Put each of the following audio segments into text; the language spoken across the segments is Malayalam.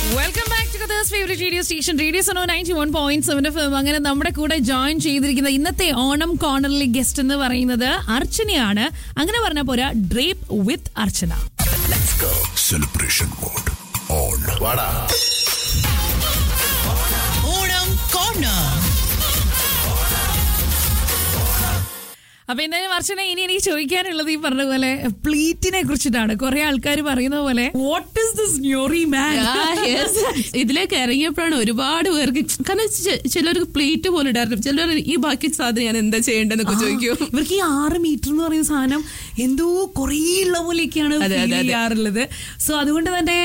Welcome back to Qatar's favourite radio station radio Sono ninety one point seven F അങ്ങനെ നമ്മുടെ കൂടെ ജോയിൻ ചെയ്തിരിക്കുന്ന ഇന്നത്തെ ഓണം കോർണറിലെ ഗസ്റ്റ് എന്ന് പറയുന്നത് അർച്ചനയാണ് അങ്ങനെ പറഞ്ഞ പോരാ drape with Archana celebration mode on. വാടാ ഓണം കോർണർ അപ്പൊ എന്തായാലും അർച്ചന ഇനി എനിക്ക് ചോദിക്കാനുള്ളത് ഈ പറഞ്ഞ പോലെ പ്ലീറ്റിനെ കുറിച്ചിട്ടാണ് കുറെ ആൾക്കാർ പറയുന്ന പോലെ what is this newry man Ah, yes. ഇതിലേക്ക് ഇറങ്ങിയപ്പോഴാണ് ഒരുപാട് പേർക്ക് കാരണം ചെ- ചിലർക്ക് പ്ലേറ്റ് പോലും ഇടാറുണ്ട് ചിലർ ഈ ബാക്കി സാധനം ഞാൻ എന്താ ചെയ്യേണ്ടതെന്നൊക്കെ ചോദിക്കും ഇവർക്ക് ഈ ആറ് മീറ്റർ എന്ന് പറയുന്ന സാധനം എന്തോ കുറേ ഉള്ള പോലെയൊക്കെയാണ് അതെ, feel അതെ, അതെ. ചെയ്യാറുള്ളത് സോ അതുകൊണ്ട് തന്നെ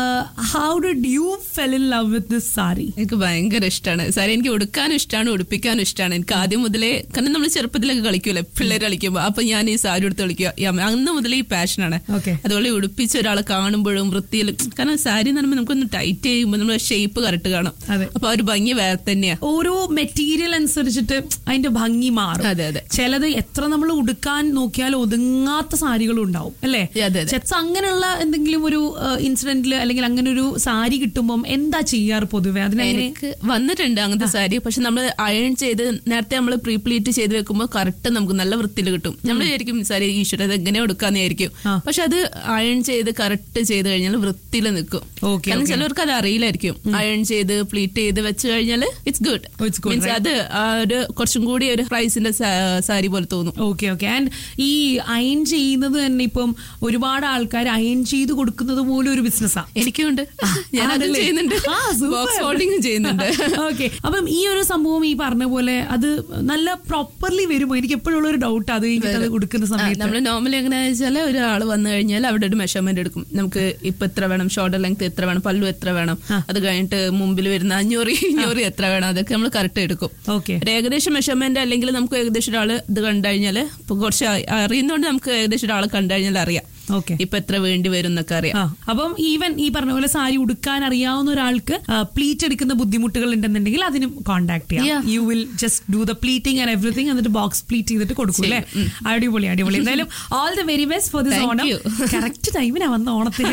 how did you fell in love with this sari എനിക്ക് ഭയങ്കര ഇഷ്ടമാണ് സാരി എനിക്ക് ഉടുക്കാനും ഇഷ്ടമാണ് ഉടുപ്പിക്കാനും ഇഷ്ടമാണ് എനിക്ക് ആദ്യം മുതലേ കാരണം നമ്മൾ ചെറുപ്പത്തിലൊക്കെ കളിക്കൂലേ പിള്ളേർ കളിക്കുമ്പോൾ അപ്പൊ ഞാൻ ഈ സാരി എടുത്ത് കളിക്കുക ഈ അമ്മ- അന്ന് മുതലേ ഈ പാഷനാണ് Okay. അതുപോലെ ഉടുപ്പിച്ച ഒരാളെ കാണുമ്പോഴും വൃത്തിയിലും കാരണം സാരി എന്ന് പറയുമ്പോൾ നമുക്കൊന്ന് ടൈറ്റ് ചെയ്യുമ്പോൾ നമ്മുടെ ഷേപ്പ് കറക്റ്റ് കാണും അതെ. അപ്പൊ ആ ഒരു ഭംഗി വേറെ തന്നെയാ ഓരോ മെറ്റീരിയൽ അനുസരിച്ചിട്ട് അതിന്റെ ഭംഗി മാറും അതെ, അതെ. ചിലത് എത്ര നമ്മൾ ഉടുക്കാൻ നോക്കിയാൽ ഒതുങ്ങാത്ത സാരികളും ഉണ്ടാവും അല്ലേ അതെ, അതെ. ചെറ്റ്സ് അങ്ങനെയുള്ള എന്തെങ്കിലും ഒരു ഇൻസിഡന്റിൽ അല്ലെങ്കിൽ അങ്ങനെ ഒരു സാരി കിട്ടുമ്പോൾ എന്താ ചെയ്യാറ് പൊതുവെ അതിനെങ്ങനെ എനിക്ക് വന്നിട്ടുണ്ട് അങ്ങനത്തെ സാരി പക്ഷെ നമ്മൾ അയൺ ചെയ്ത് നേരത്തെ നമ്മൾ പ്രീ പ്ലീറ്റ് ചെയ്ത് വെക്കുമ്പോൾ കറക്റ്റ് നമുക്ക് നല്ല വൃത്തിയിൽ കിട്ടും നമ്മൾ വിചാരിക്കും സാരി ഈശ്വര ഇത് എങ്ങനെ എടുക്കാന്ന് വിചാരിക്കും ആ. പക്ഷെ അത് അയൺ ചെയ്ത് കറക്റ്റ് ചെയ്ത് കഴിഞ്ഞാൽ വൃത്തിയിൽ നിൽക്കും Okay, കാരണം okay. ചിലവർക്ക് അത് അറിയില്ലായിരിക്കും അയൺ ചെയ്ത് പ്ലീറ്റ് ചെയ്ത് വെച്ച് കഴിഞ്ഞാൽ it's good Oh, it's good, means right? അത് ആ ഒരു കുറച്ചും കൂടി ഒരു പ്രൈസിന്റെ സാരി പോലെ തോന്നും ഓക്കെ ഓക്കെ ആൻഡ് ഈ അയൺ ചെയ്യുന്നത് തന്നെ ഇപ്പം ഒരുപാട് ആൾക്കാർ അയൺ ചെയ്ത് കൊടുക്കുന്നത് പോലും ഒരു ബിസിനസ്സാ എനിക്കുണ്ട് ഞാൻ അതും ആണല്ലേ? ചെയ്യുന്നുണ്ട് ആ, super. ബോക്സ് ഹോൾഡിംഗും ചെയ്യുന്നുണ്ട് ഓക്കെ അപ്പം ഈ ഒരു സംഭവം ഈ പറഞ്ഞ പോലെ അത് നല്ല പ്രോപ്പർലി വരുമോ എനിക്ക് എപ്പോഴുള്ള ഒരു ഡൗട്ട് അത് കഴിഞ്ഞിട്ട് അത് കൊടുക്കുന്ന സമയത്ത് നമ്മൾ നോർമലി എങ്ങനെയാണെന്ന് വെച്ചാൽ ഒരാൾ വന്നു കഴിഞ്ഞാൽ അവിടെ ഒരു മെഷർമെന്റ് എടുക്കും നമുക്ക് ഇപ്പൊ എത്ര വേണം ഷോൾഡർ ലെങ്ത് എത്ര വേണം പല്ലു എത്ര വേണം അത് കഴിഞ്ഞിട്ട് മുമ്പിൽ വരുന്ന അഞ്ഞൂറ് ഇഞ്ഞൂറ് എത്ര വേണം അതൊക്കെ നമ്മൾ കറക്റ്റ് എടുക്കും ഓക്കെ ഒരു ഏകദേശം മെഷർമെന്റ് അല്ലെങ്കിൽ നമുക്ക് ഏകദേശം ഒരാൾ ഇത് കണ്ടു കഴിഞ്ഞാൽ ഇപ്പൊ കുറച്ച് അ- അറിയുന്നതുകൊണ്ട് നമുക്ക് ഏകദേശം ഒരാളെ കണ്ടു കഴിഞ്ഞാൽ അറിയാം ഓക്കെ ഇപ്പൊ എത്ര വേണ്ടി വരും എന്നൊക്കെ അറിയാം ആ അപ്പം ഈവൻ ഈ പറഞ്ഞ പോലെ സാരി ഉടുക്കാൻ അറിയാവുന്ന ഒരാൾക്ക് പ്ലീറ്റ് എടുക്കുന്ന ബുദ്ധിമുട്ടുകൾ ഉണ്ടെന്നുണ്ടെങ്കിൽ അതിനും കോൺടാക്ട് ചെയ്യാം Yeah. You will just do the pleating and everything എന്നിട്ട് ബോക്സ് പ്ലീറ്റ് ചെയ്തിട്ട് കൊടുക്കും അല്ലേ അടിപൊളി അടിപൊളി എന്തായാലും all the very best for this Thank Onam you. Correct ടൈമിനാ വന്ന ഓണത്തിന്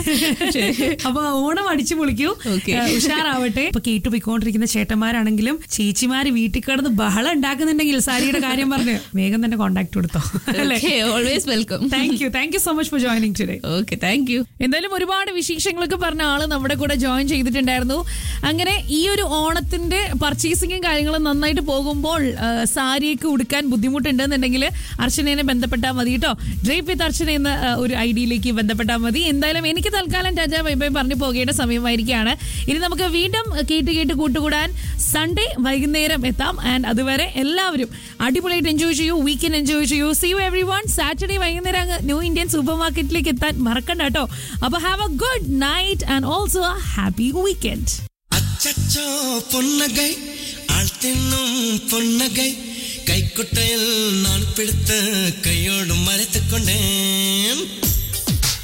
ഏ? അപ്പൊ ഓണം അടിച്ചു പൊളിക്കൂ Okay. ഏ, ഉഷാറാവട്ടെ ഇപ്പൊ കേട്ടു പോയിക്കൊണ്ടിരിക്കുന്ന ചേട്ടന്മാരാണെങ്കിലും ചേച്ചിമാര് വീട്ടിൽ കിടന്ന് ബഹളം ഉണ്ടാക്കുന്നുണ്ടെങ്കിൽ സാരിയുടെ കാര്യം പറഞ്ഞ് വേഗം തന്നെ കോൺടാക്ട് കൊടുത്തോ അല്ലേ always welcome thank you thank you so much for joining today okay thank you എന്തായാലും ഒരുപാട് വിശേഷങ്ങളൊക്കെ പറഞ്ഞ ആള് നമ്മുടെ കൂടെ ജോയിൻ ചെയ്തിട്ടുണ്ടായിരുന്നു അങ്ങനെ ഈ ഒരു ഓണത്തിന്റെ പർച്ചേസിങ്ങും കാര്യങ്ങളും നന്നായിട്ട് പോകുമ്പോൾ ആ, സാരിയൊക്കെ ഉടുക്കാൻ ബുദ്ധിമുട്ടുണ്ടെന്നുണ്ടെങ്കിൽ അർച്ചനയെ ബന്ധപ്പെട്ടാൽ മതി കേട്ടോ ഡ്രേപ്പ് വിത്ത് അർച്ചന എന്ന ആ, ഒരു ഐ ഡിയിലേക്ക് ബന്ധപ്പെട്ടാൽ മതി എന്തായാലും എനിക്ക് തൽക്കാലം രാജാ ബൈ ബൈ പറഞ്ഞു പോകേണ്ട സമയമായിരിക്കുകയാണ് ഇനി നമുക്ക് വീണ്ടും കേട്ട് കേട്ട് കൂട്ടുകൂടാൻ സൺഡേ വൈകുന്നേരം എത്താം ആൻഡ് അതുവരെ എല്ലാവരും അടിപൊളിയായിട്ട് എൻജോയ് ചെയ്യൂ വീക്കെൻഡ് എൻജോയ് ചെയ്യൂ see you every one Saturday വൈകുന്നേരം അങ്ങ് ന്യൂ ഇന്ത്യൻ സൂപ്പർ മാർക്കറ്റിലേക്ക് എത്താൻ മറക്കണ്ട കേട്ടോ അപ്പൊ have a good night and also happy weekend അച്ചച്ചോ പൊന്നകൈ ആൾത്തിന്നും പൊന്നകൈ കൈക്കുട്ടയിൽ നാൻ പിടുത്ത് കൈയോടും മരത്തുക്കൊണ്ടേൻ